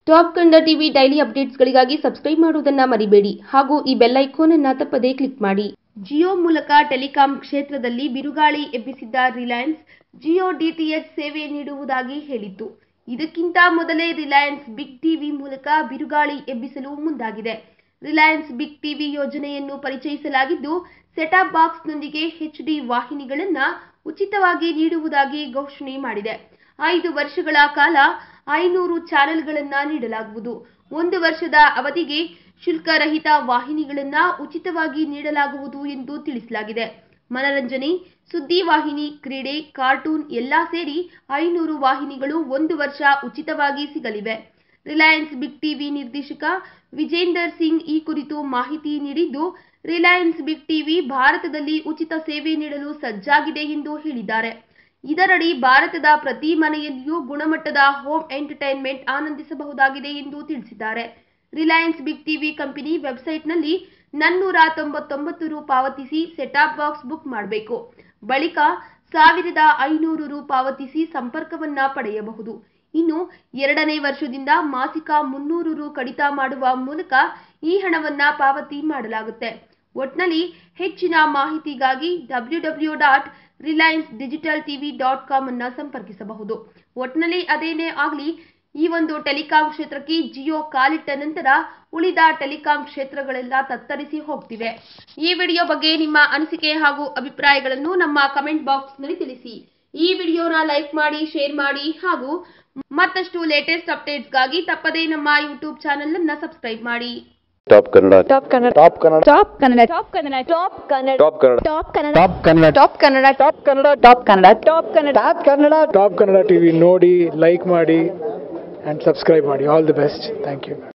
top Kannada TV daily ಅಪ್ಡೇಟ್ಸ್ಗಳಿಗಾಗಿ subscribe ಮಾಡುವುದನ್ನು ಮರಿಬೇಡಿ ಹಾಗೂ ಈ ಬೆಲ್ ಐಕಾನ್ ಅನ್ನು ತಪ್ಪದೇ ಕ್ಲಿಕ್ ಮಾಡಿ ಜಿಯೋ ಮೂಲಕ ಟೆಲಿಕಾಂ ಕ್ಷೇತ್ರದಲ್ಲಿ ಬಿರುಗಾಳಿ ಎಬ್ಬಿಸಿದ್ದ ರಿಲಯನ್ಸ್ ಜಿಯೋ ಡಿಟಿಎಚ್ ಸೇವೆ ನೀಡುವುದಾಗಿ ಹೇಳಿತ್ತು ಇದಕ್ಕಿಂತ ಮೊದಲೇ ರಿಲಯನ್ಸ್ ಬಿಗ್ ಟಿವಿ ಮೂಲಕ ಬಿರುಗಾಳಿ ಎಬ್ಬಿಸಲು ಮುಂದಾಗಿದೆ ರಿಲಯನ್ಸ್ ಬಿಗ್ ಟಿವಿ ಯೋಜನೆಯನ್ನು ಪರಿಚಯಿಸಲಾಗಿದ್ದು ಸೆಟಾಪ್ ಬಾಕ್ಸ್ನೊಂದಿಗೆ ಎಚ್ಡಿ ವಾಹಿನಿಗಳನ್ನು ಉಚಿತವಾಗಿ ನೀಡುವುದಾಗಿ ಘೋಷಣೆ ಮಾಡಿದೆ ಐದು ವರ್ಷಗಳ ಕಾಲ ಐನೂರು ಚಾನೆಲ್ಗಳನ್ನು ನೀಡಲಾಗುವುದು ಒಂದು ವರ್ಷದ ಅವಧಿಗೆ ಶುಲ್ಕರಹಿತ ವಾಹಿನಿಗಳನ್ನ ಉಚಿತವಾಗಿ ನೀಡಲಾಗುವುದು ಎಂದು ತಿಳಿಸಲಾಗಿದೆ ಮನರಂಜನೆ ಸುದ್ದಿ ವಾಹಿನಿ ಕ್ರೀಡೆ ಕಾರ್ಟೂನ್ ಎಲ್ಲಾ ಸೇರಿ ಐನೂರು ವಾಹಿನಿಗಳು ಒಂದು ವರ್ಷ ಉಚಿತವಾಗಿ ಸಿಗಲಿವೆ ರಿಲಯನ್ಸ್ ಬಿಗ್ ಟಿವಿ ನಿರ್ದೇಶಕ ವಿಜೇಂದರ್ ಸಿಂಗ್ ಈ ಕುರಿತು ಮಾಹಿತಿ ನೀಡಿದ್ದು ರಿಲಯನ್ಸ್ ಬಿಗ್ ಟಿವಿ ಭಾರತದಲ್ಲಿ ಉಚಿತ ಸೇವೆ ನೀಡಲು ಸಜ್ಜಾಗಿದೆ ಎಂದು ಹೇಳಿದ್ದಾರೆ ಇದರಡಿ ಭಾರತದ ಪ್ರತಿ ಮನೆಯಲ್ಲಿಯೂ ಗುಣಮಟ್ಟದ ಹೋಮ್ ಎಂಟರ್ಟೈನ್ಮೆಂಟ್ ಆನಂದಿಸಬಹುದಾಗಿದೆ ಎಂದು ತಿಳಿಸಿದ್ದಾರೆ ರಿಲಯನ್ಸ್ ಬಿಗ್ ಟಿವಿ ಕಂಪನಿ ವೆಬ್ಸೈಟ್ನಲ್ಲಿ ನನ್ನೂರ ತೊಂಬತ್ತೊಂಬತ್ತು ರು ಪಾವತಿಸಿ ಸೆಟಾಪ್ ಬಾಕ್ಸ್ ಬುಕ್ ಮಾಡಬೇಕು ಬಳಿಕ ಸಾವಿರದ ಐನೂರು ರು ಪಾವತಿಸಿ ಸಂಪರ್ಕವನ್ನ ಪಡೆಯಬಹುದು ಇನ್ನು ಎರಡನೇ ವರ್ಷದಿಂದ ಮಾಸಿಕ ಮುನ್ನೂರು ರು ಕಡಿತ ಮಾಡುವ ಮೂಲಕ ಈ ಹಣವನ್ನ ಪಾವತಿ ಮಾಡಲಾಗುತ್ತೆ ಒಟ್ನಲ್ಲಿ ಹೆಚ್ಚಿನ ಮಾಹಿತಿಗಾಗಿ W W dot Reliance digital TV dot com ಅನ್ನ ಸಂಪರ್ಕಿಸಬಹುದು ಒಟ್ನಲ್ಲಿ ಅದೇನೇ ಆಗಲಿ ಈ ಒಂದು ಟೆಲಿಕಾಂ ಕ್ಷೇತ್ರಕ್ಕೆ ಜಿಯೋ ಕಾಲಿಟ್ಟ ನಂತರ ಉಳಿದ ಟೆಲಿಕಾಂ ಕ್ಷೇತ್ರಗಳೆಲ್ಲ ತತ್ತರಿಸಿ ಹೋಗ್ತಿವೆ ಈ ವಿಡಿಯೋ ಬಗ್ಗೆ ನಿಮ್ಮ ಅನಿಸಿಕೆ ಹಾಗೂ ಅಭಿಪ್ರಾಯಗಳನ್ನು ನಮ್ಮ ಕಮೆಂಟ್ ಬಾಕ್ಸ್ನಲ್ಲಿ ತಿಳಿಸಿ ಈ ವಿಡಿಯೋನ ಲೈಕ್ ಮಾಡಿ ಶೇರ್ ಮಾಡಿ ಹಾಗೂ ಮತ್ತಷ್ಟು ಲೇಟೆಸ್ಟ್ ಅಪ್ಡೇಟ್ಸ್ಗಾಗಿ ತಪ್ಪದೇ ನಮ್ಮ ಯೂಟ್ಯೂಬ್ ಚಾನೆಲ್ ಅನ್ನ ಸಬ್ಸ್ಕ್ರೈಬ್ ಮಾಡಿ top Kannada top Kannada top Kannada top Kannada top Kannada top Kannada top Kannada top Kannada top Kannada top Kannada top Kannada top Kannada top Kannada top Kannada top Kannada TV ನೋಡಿ ಲೈಕ್ ಮಾಡಿ ಆ್ಯಂಡ್ ಸಬ್ಸ್ಕ್ರೈಬ್ ಮಾಡಿ all the best thank you